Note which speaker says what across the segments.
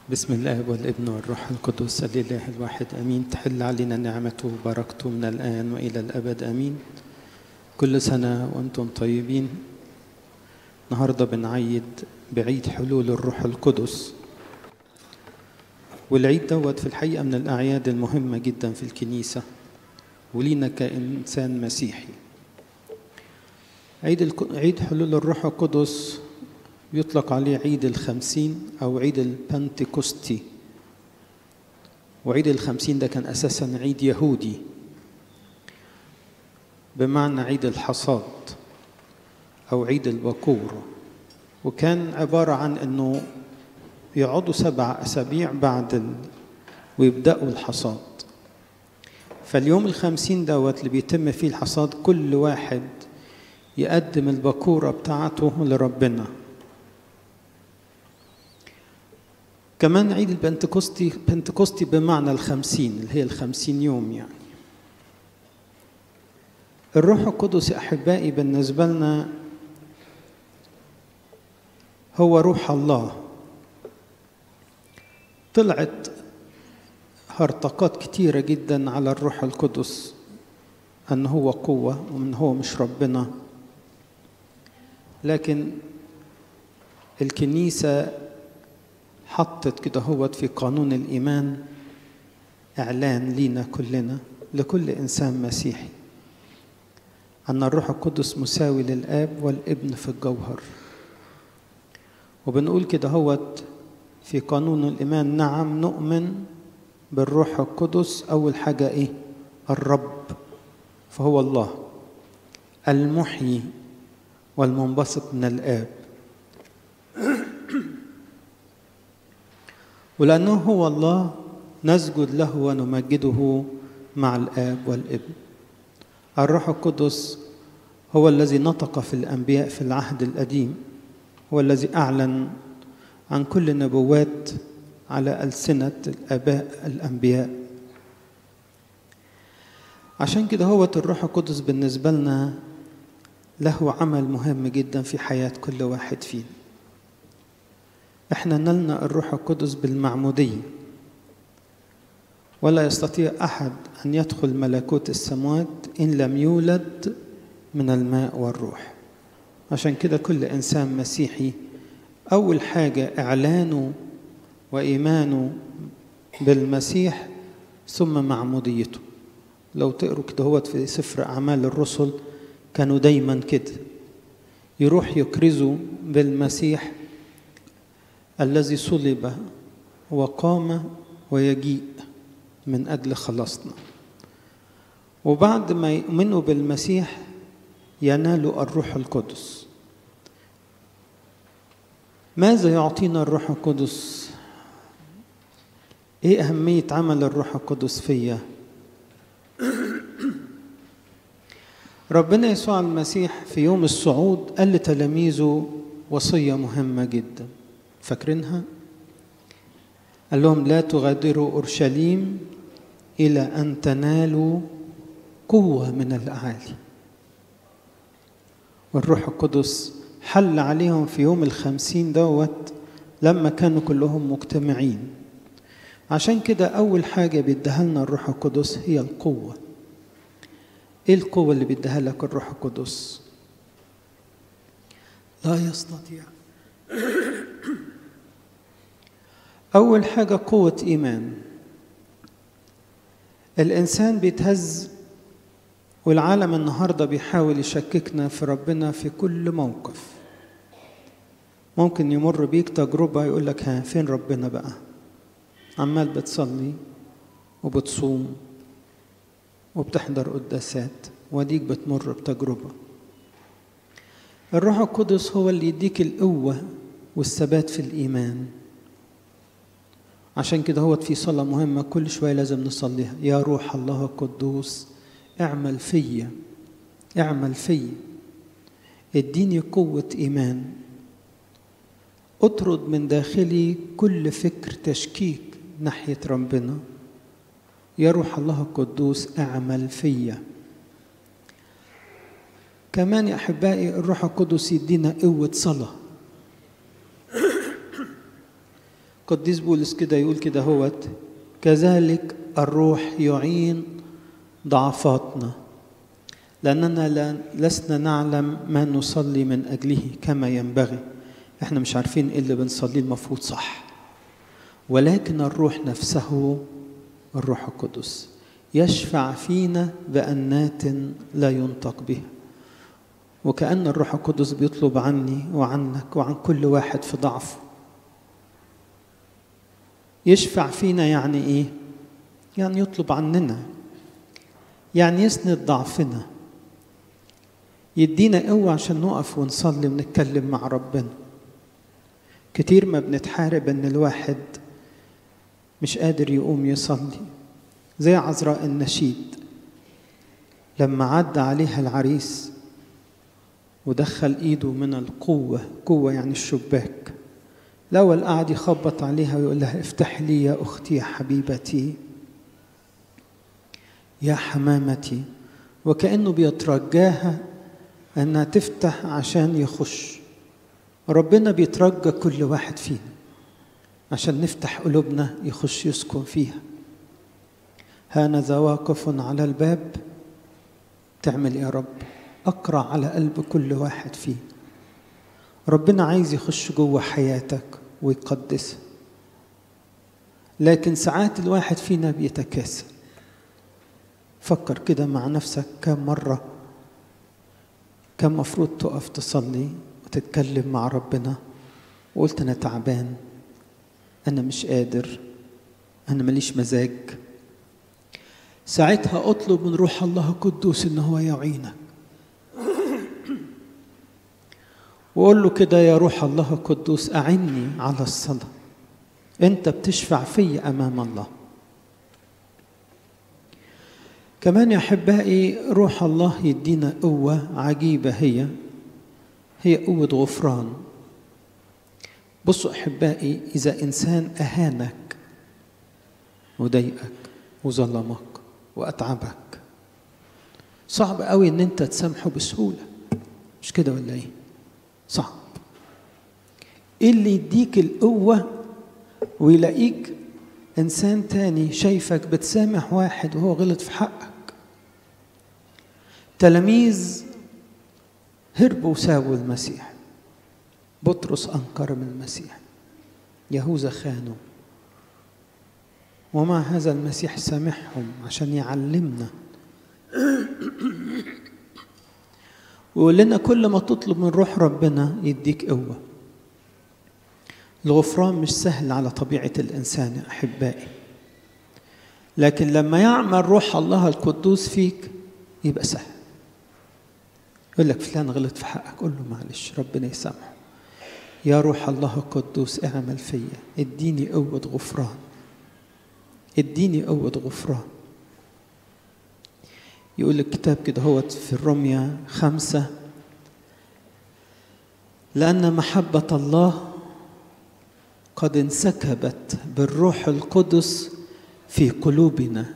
Speaker 1: بسم الله والابن والروح القدس الإله الواحد أمين تحل علينا نعمته وبركته من الآن وإلى الأبد أمين كل سنة وأنتم طيبين النهاردة بنعيد بعيد حلول الروح القدس والعيد دوت في الحقيقة من الأعياد المهمة جدا في الكنيسة ولينا كإنسان مسيحي عيد الك... عيد حلول الروح القدس يطلق عليه عيد الخمسين أو عيد البنتكوستي وعيد الخمسين ده كان أساسا عيد يهودي بمعنى عيد الحصاد أو عيد البكور وكان عبارة عن أنه يقعدوا سبع أسابيع بعد ال... ويبدأوا الحصاد فاليوم الخمسين دوت اللي بيتم فيه الحصاد كل واحد يقدم البكورة بتاعته لربنا كمان عيد البنتكوستي بنتكوستي بمعنى الخمسين اللي هي الخمسين يوم يعني الروح القدس أحبائي بالنسبة لنا هو روح الله طلعت هرطقات كتيرة جدا على الروح القدس أن هو قوة ومن هو مش ربنا لكن الكنيسة حطت كده هوت في قانون الإيمان إعلان لينا كلنا لكل إنسان مسيحي أن الروح القدس مساوي للآب والابن في الجوهر وبنقول كده هوت في قانون الإيمان نعم نؤمن بالروح القدس أول حاجة إيه الرب فهو الله المحيي والمنبسط من الآب ولأنه هو الله نسجد له ونمجده مع الآب والابن الروح القدس هو الذي نطق في الأنبياء في العهد القديم هو الذي أعلن عن كل النبوات على ألسنة الآباء الأنبياء عشان كده هو الروح القدس بالنسبة لنا له عمل مهم جدا في حياة كل واحد فينا احنا نلنا الروح القدس بالمعمودية ولا يستطيع أحد أن يدخل ملكوت السماوات إن لم يولد من الماء والروح عشان كده كل إنسان مسيحي أول حاجة إعلانه وإيمانه بالمسيح ثم معموديته لو تقروا كده هوت في سفر أعمال الرسل كانوا دايما كده يروح يكرزوا بالمسيح الذي صلب وقام ويجيء من أجل خلاصنا وبعد ما يؤمنوا بالمسيح ينالوا الروح القدس ماذا يعطينا الروح القدس ايه اهميه عمل الروح القدس فيا ربنا يسوع المسيح في يوم الصعود قال لتلاميذه وصيه مهمه جدا فاكرينها قال لهم لا تغادروا اورشليم الى ان تنالوا قوه من الاعالي والروح القدس حل عليهم في يوم الخمسين دوت لما كانوا كلهم مجتمعين عشان كده أول حاجة بيديها لنا الروح القدس هي القوة إيه القوة اللي بيديها لك الروح القدس؟ لا يستطيع أول حاجة قوة إيمان الإنسان بيتهز والعالم النهاردة بيحاول يشككنا في ربنا في كل موقف ممكن يمر بيك تجربة يقول لك ها فين ربنا بقى عمال بتصلي وبتصوم وبتحضر قداسات وديك بتمر بتجربة الروح القدس هو اللي يديك القوة والثبات في الإيمان عشان كده هو في صلاة مهمة كل شوية لازم نصليها يا روح الله القدوس اعمل فيا اعمل فيا اديني قوة إيمان اطرد من داخلي كل فكر تشكيك ناحية ربنا يا روح الله القدوس اعمل فيا كمان يا أحبائي الروح القدس يدينا قوة صلاة قديس بولس كده يقول كده هوت كذلك الروح يعين ضعفاتنا لأننا لا لسنا نعلم ما نصلي من أجله كما ينبغي احنا مش عارفين ايه اللي بنصليه المفروض صح ولكن الروح نفسه الروح القدس يشفع فينا بأنات لا ينطق بها وكأن الروح القدس بيطلب عني وعنك وعن كل واحد في ضعفه يشفع فينا يعني ايه يعني يطلب عننا يعني يسند ضعفنا يدينا قوة عشان نقف ونصلي ونتكلم مع ربنا كتير ما بنتحارب ان الواحد مش قادر يقوم يصلي زي عذراء النشيد لما عدى عليها العريس ودخل ايده من القوة قوة يعني الشباك الأول قعد يخبط عليها ويقول لها افتح لي يا أختي يا حبيبتي يا حمامتي وكأنه بيترجاها أنها تفتح عشان يخش ربنا بيترجى كل واحد فينا عشان نفتح قلوبنا يخش يسكن فيها هانذا واقف على الباب تعمل يا رب أقرع على قلب كل واحد فينا ربنا عايز يخش جوه حياتك ويقدسها لكن ساعات الواحد فينا بيتكاسل فكر كده مع نفسك كم مرة كم مفروض تقف تصلي وتتكلم مع ربنا وقلت أنا تعبان أنا مش قادر أنا ماليش مزاج ساعتها اطلب من روح الله القدوس إن هو يعينك وقول له كده يا روح الله القدوس أعني على الصلاة أنت بتشفع في أمام الله كمان يا أحبائي روح الله يدينا قوة عجيبة هي هي قوة غفران بصوا أحبائي إذا إنسان أهانك وضايقك وظلمك وأتعبك صعب قوي إن أنت تسامحه بسهولة مش كده ولا إيه؟ صعب ايه اللي يديك القوة ويلاقيك إنسان تاني شايفك بتسامح واحد وهو غلط في حقك تلاميذ هربوا وسابوا المسيح بطرس أنكر من المسيح يهوذا خانوا ومع هذا المسيح سامحهم عشان يعلمنا ويقول لنا كل ما تطلب من روح ربنا يديك قوة الغفران مش سهل على طبيعة الإنسان يا أحبائي لكن لما يعمل روح الله القدوس فيك يبقى سهل يقول لك فلان غلط في حقك قول له معلش ربنا يسامحه يا روح الله القدوس اعمل فيا اديني قوة غفران اديني قوة غفران يقول الكتاب كده هو في الرمية خمسة لأن محبة الله قد انسكبت بالروح القدس في قلوبنا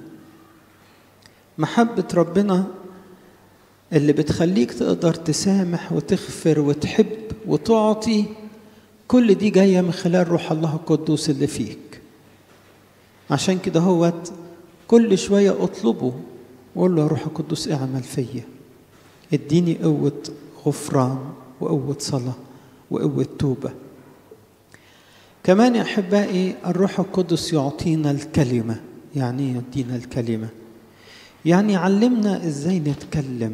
Speaker 1: محبة ربنا اللي بتخليك تقدر تسامح وتغفر وتحب وتعطي كل دي جاية من خلال روح الله القدوس اللي فيك عشان كده هو كل شوية اطلبه وقول له يا روح القدس اعمل فيا اديني قوة غفران وقوة صلاة وقوة توبة كمان يا أحبائي الروح القدس يعطينا الكلمة يعني يدينا الكلمة يعني يعلمنا ازاي نتكلم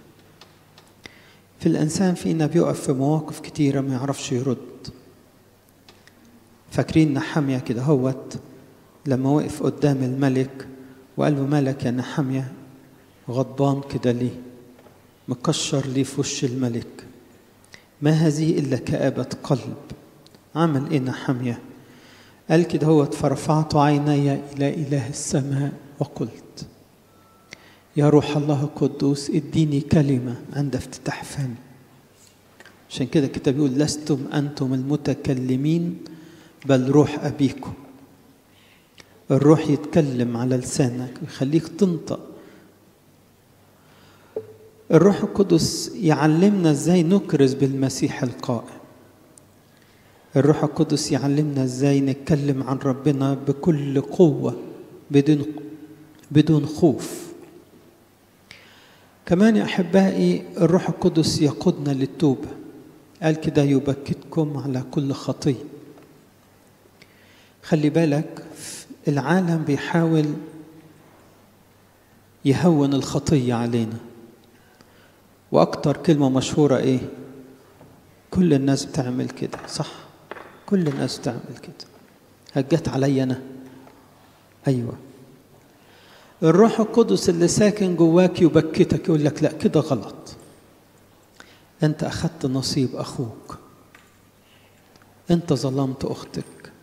Speaker 1: في الإنسان فينا بيقف في مواقف كتيرة ما يعرفش يرد فاكرين نحمية كده هوت لما وقف قدام الملك وقال له مالك يا نحمية غضبان كده ليه مكشر ليه في وش الملك ما هذه إلا كآبة قلب عمل إيه نحمية قال كده هو فرفعت عيني إلى إله السماء وقلت يا روح الله القدوس اديني كلمة عند افتتاح فمي عشان كده الكتاب يقول لستم أنتم المتكلمين بل روح أبيكم الروح يتكلم على لسانك ويخليك تنطق الروح القدس يعلمنا ازاي نكرز بالمسيح القائم الروح القدس يعلمنا ازاي نتكلم عن ربنا بكل قوة بدون بدون خوف كمان يا احبائي الروح القدس يقودنا للتوبة قال كده يبكتكم على كل خطية خلي بالك العالم بيحاول يهون الخطية علينا وأكتر كلمة مشهورة إيه؟ كل الناس بتعمل كده صح؟ كل الناس بتعمل كده هجت علي أنا أيوة الروح القدس اللي ساكن جواك يبكتك يقول لك لا كده غلط أنت أخذت نصيب أخوك أنت ظلمت أختك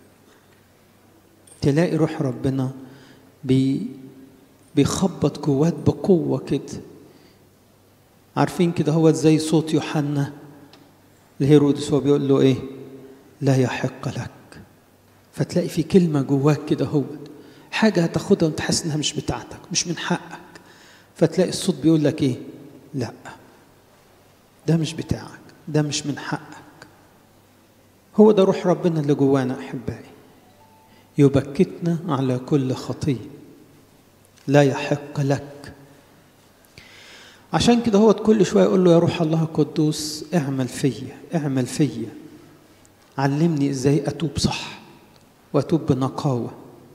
Speaker 1: تلاقي روح ربنا بي بيخبط جواك بقوة كده عارفين كده هو زي صوت يوحنا لهيرودس هو بيقول له ايه لا يحق لك فتلاقي في كلمة جواك كده هو حاجة هتاخدها وانت حاسس انها مش بتاعتك مش من حقك فتلاقي الصوت بيقول لك ايه لا ده مش بتاعك ده مش من حقك هو ده روح ربنا اللي جوانا احبائي يبكتنا على كل خطيه لا يحق لك عشان كده هو كل شويه يقول له يا روح الله القدوس اعمل فيا اعمل فيا علمني ازاي اتوب صح واتوب بنقاوه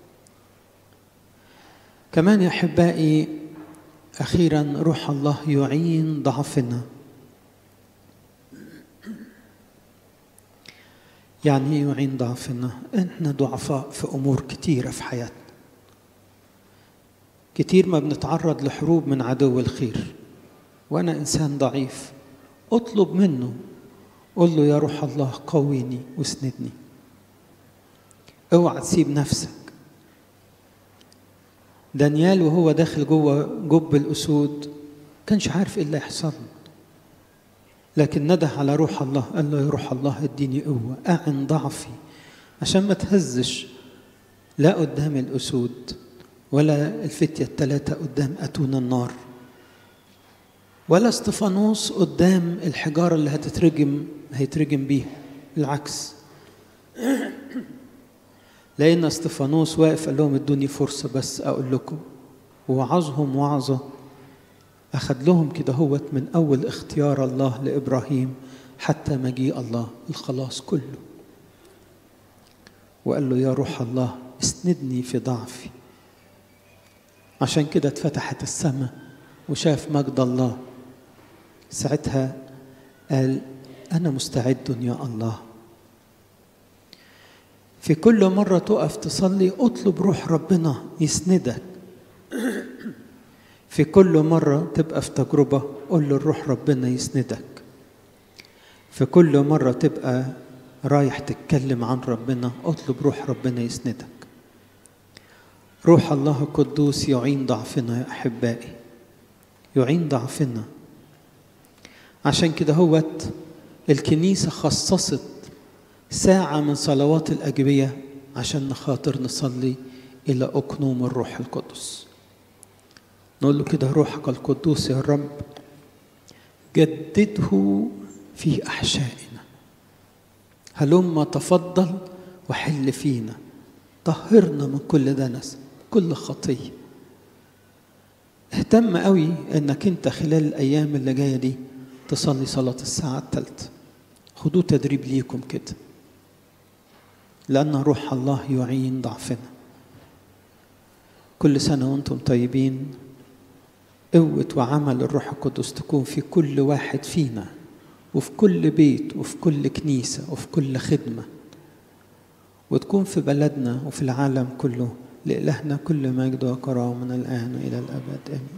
Speaker 1: كمان يا احبائي اخيرا روح الله يعين ضعفنا يعني ايه يعين ضعفنا احنا ضعفاء في امور كتيره في حياتنا كتير ما بنتعرض لحروب من عدو الخير وانا انسان ضعيف اطلب منه قل له يا روح الله قويني واسندني اوعى تسيب نفسك دانيال وهو داخل جوه جب الاسود كانش عارف ايه اللي هيحصل لكن نده على روح الله قال له يا روح الله اديني قوه اعن ضعفي عشان ما تهزش لا قدام الاسود ولا الفتية الثلاثة قدام أتون النار ولا استفانوس قدام الحجارة اللي هتترجم هيترجم بيها بالعكس لأن استفانوس واقف قال لهم ادوني فرصة بس أقول لكم ووعظهم وعظة أخذ لهم كده هوت من أول اختيار الله لإبراهيم حتى مجيء الله الخلاص كله وقال له يا روح الله اسندني في ضعفي عشان كده اتفتحت السماء وشاف مجد الله ساعتها قال أنا مستعد يا الله في كل مرة تقف تصلي اطلب روح ربنا يسندك في كل مرة تبقى في تجربة قول له الروح ربنا يسندك في كل مرة تبقى رايح تتكلم عن ربنا اطلب روح ربنا يسندك روح الله القدوس يعين ضعفنا يا احبائي يعين ضعفنا عشان كده هوت الكنيسه خصصت ساعه من صلوات الاجبيه عشان نخاطر نصلي الى اقنوم الروح القدس نقول له كده روحك القدوس يا رب جدده في احشائنا هلما تفضل وحل فينا طهرنا من كل دنس كل خطيه اهتم قوي انك انت خلال الايام اللي جايه دي تصلي صلاه الساعه الثالثه خدوه تدريب ليكم كده لان روح الله يعين ضعفنا كل سنه وانتم طيبين قوه وعمل الروح القدس تكون في كل واحد فينا وفي كل بيت وفي كل كنيسه وفي كل خدمه وتكون في بلدنا وفي العالم كله لإلهنا كل مجد وكرامة من الآن إلى الأبد آمين